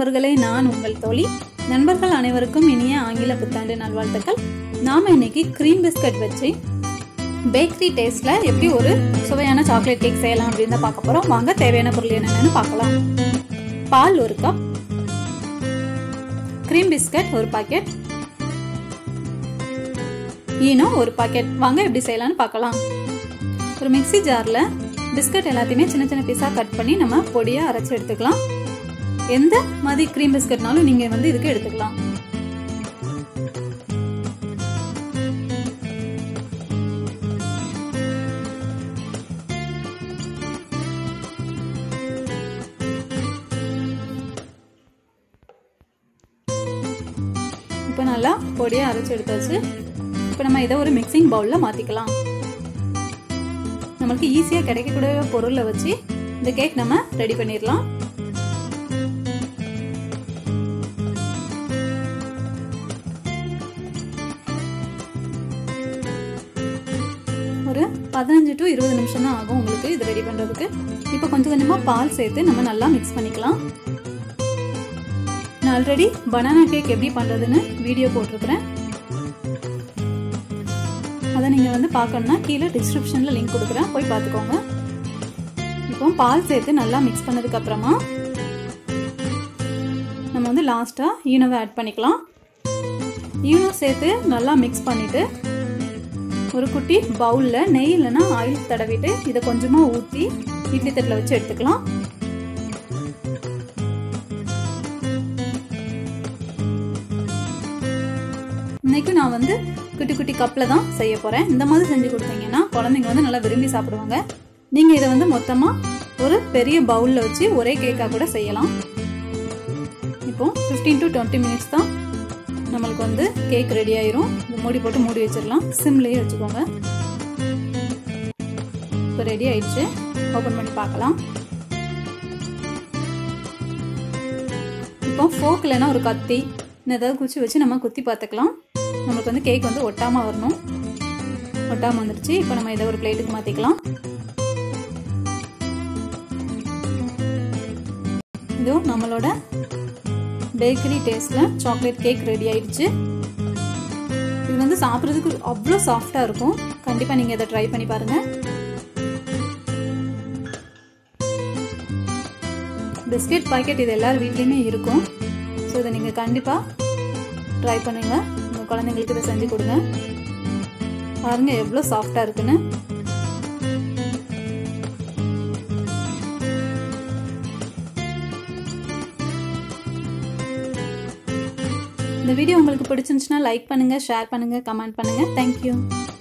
நண்பர்களே நான் உங்கள் தோழி நண்பர்கள் அனைவருக்கும் இனிய ஆங்கில புத்தாண்டு நல்வாழ்த்துக்கள் நாம இன்னைக்கு க்ரீம் பிஸ்கட் வச்சு பேக்கரி டேஸ்ட்ல எப்படி ஒரு சுவையான சாக்லேட் கேக் செய்யலாம் அப்படின்னு தான் பார்க்க போறோம் வாங்க தேவையான பொருள் என்னென்னு பார்க்கலாம் பால் ஒரு கப் க்ரீம் பிஸ்கட் ஒரு பாக்கெட் ஈனோ ஒரு பாக்கெட் வாங்க எப்படி செய்யலாம்னு பார்க்கலாம் ஒரு மிக்ஸி ஜாரில் பிஸ்கட் எல்லாத்தையுமே சின்ன சின்ன பீஸாக கட் பண்ணி நம்ம பொடியாக அரைச்சி எடுத்துக்கலாம் எந்த மாதிரி க்ரீம் பிஸ்கட்னாலும் நீங்கள் வந்து இதுக்கு எடுத்துக்கலாம் இப்போ நல்லா பொடியாக அரைச்சி எடுத்தாச்சு இப்போ நம்ம இதை ஒரு மிக்சிங் பவுலில் மாற்றிக்கலாம் நம்மளுக்கு ஈஸியாக கிடைக்கக்கூடிய பொருளை வச்சு இந்த கேக் நம்ம ரெடி பண்ணிடலாம் ஒரு பதினஞ்சு டு இருபது நிமிஷம் தான் ஆகும் உங்களுக்கு இது ரெடி பண்ணுறதுக்கு இப்போ கொஞ்சம் கொஞ்சமாக பால் சேர்த்து நம்ம நல்லா மிக்ஸ் பண்ணிக்கலாம் நான் ஆல்ரெடி பனானா கேக் எப்படி பண்ணுறதுன்னு வீடியோ போட்டிருக்கிறேன் அதை நீங்கள் வந்து பார்க்கணுன்னா கீழே டிஸ்கிரிப்ஷனில் லிங்க் கொடுக்குறேன் போய் பார்த்துக்கோங்க இப்போ பால் சேர்த்து நல்லா மிக்ஸ் பண்ணதுக்கப்புறமா நம்ம வந்து லாஸ்ட்டாக ஈனோவை ஆட் பண்ணிக்கலாம் ஈனோ சேர்த்து நல்லா மிக்ஸ் பண்ணிவிட்டு ஒரு குட்டி பவுலில் நெய் இல்லைன்னா ஆயில் தடவிட்டு இதை கொஞ்சமாக ஊற்றி இட்லி தட்டில் வச்சு எடுத்துக்கலாம் இன்னைக்கு நான் வந்து குட்டி குட்டி கப்பில் தான் செய்ய போகிறேன் இந்த மாதிரி செஞ்சு கொடுத்தீங்கன்னா குழந்தைங்க வந்து நல்லா விரும்பி சாப்பிடுவாங்க நீங்கள் இதை வந்து மொத்தமாக ஒரு பெரிய பவுலில் வச்சு ஒரே கேக்காக கூட செய்யலாம் இப்போ ஃபிஃப்டீன் டு டுவெண்ட்டி மினிட்ஸ் தான் நம்மளுக்கு வந்து கேக் ரெடி ஆயிரும் மூடி போட்டு மூடி வச்சிடலாம் சிம்லேயே வச்சுக்கோங்க இப்போ ரெடி ஆயிடுச்சு ஓப்பன் பண்ணி பார்க்கலாம் இப்போ ஃபோக் இல்லைன்னா ஒரு கத்தி ஏதாவது குச்சி வச்சு நம்ம குத்தி பார்த்துக்கலாம் நம்மளுக்கு வந்து கேக் வந்து ஒட்டாமல் வரணும் ஒட்டாமல் வந்துடுச்சு இப்போ நம்ம இதை ஒரு பிளேட்டுக்கு மாற்றிக்கலாம் இதோ நம்மளோட பேக்கரி டேஸ்ட்டில் சாக்லேட் கேக் ரெடி ஆயிடுச்சு இது வந்து சாப்பிட்றதுக்கு அவ்வளோ சாஃப்டாக இருக்கும் கண்டிப்பாக நீங்கள் இதை ட்ரை பண்ணி பாருங்கள் பிஸ்கெட் பாக்கெட் இது எல்லார் வீட்லேயுமே இருக்கும் ஸோ இதை நீங்கள் கண்டிப்பாக ட்ரை பண்ணுங்கள் உங்கள் குழந்தைங்களுக்கு இதை செஞ்சு கொடுங்க பாருங்கள் எவ்வளோ சாஃப்டாக இருக்குன்னு இந்த வீடியோ உங்களுக்கு பிடிச்சிருந்துச்சுன்னா லைக் பண்ணுங்கள் ஷேர் பண்ணுங்கள் கமெண்ட் பண்ணுங்கள் தேங்க்யூ